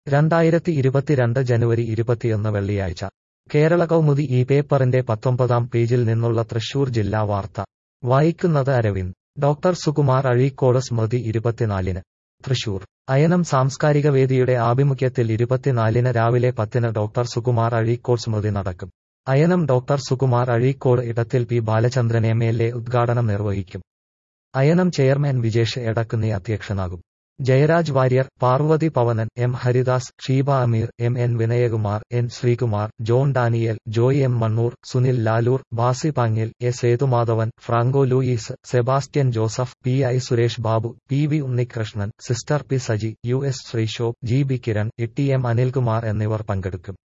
രണ്ടായിരത്തി ഇരുപത്തിരണ്ട് ജനുവരി ഇരുപത്തിയൊന്ന് വെള്ളിയാഴ്ച കേരള കൗമുദി ഈ പേപ്പറിന്റെ പത്തൊമ്പതാം പേജിൽ നിന്നുള്ള തൃശൂർ ജില്ലാ വാർത്ത വായിക്കുന്നത് അരവിന്ദ് ഡോക്ടർ സുകുമാർ അഴീക്കോട് സ്മൃതി ഇരുപത്തിനാലിന് തൃശൂർ അയനം സാംസ്കാരിക വേദിയുടെ ആഭിമുഖ്യത്തിൽ ഇരുപത്തിനാലിന് രാവിലെ പത്തിന് ഡോക്ടർ സുകുമാർ അഴീക്കോട് സ്മൃതി നടക്കും അയനം ഡോക്ടർ സുകുമാർ അഴീക്കോട് ഇടത്തിൽ P Balachandran M L A ഉദ്ഘാടനം നിർവഹിക്കും അയനം ചെയർമാൻ വിജേഷ് എടക്കുന്നി അധ്യക്ഷനാകും Jayaraj Warrier Parvathy Pavanan M Haridas Sheeba Ameer M N Vinayakumar N Sreekumar John Daniel Joy M Mannur Sunil Lalur Basi Pangil A Sethumadhavan Franco Luis Sebastian Joseph P I Suresh Babu P V Unnikrishnan sister P Saji U S Sreeshobh G B Kiran E T M Anilkumar എന്നിവർ പങ്കെടുക്കും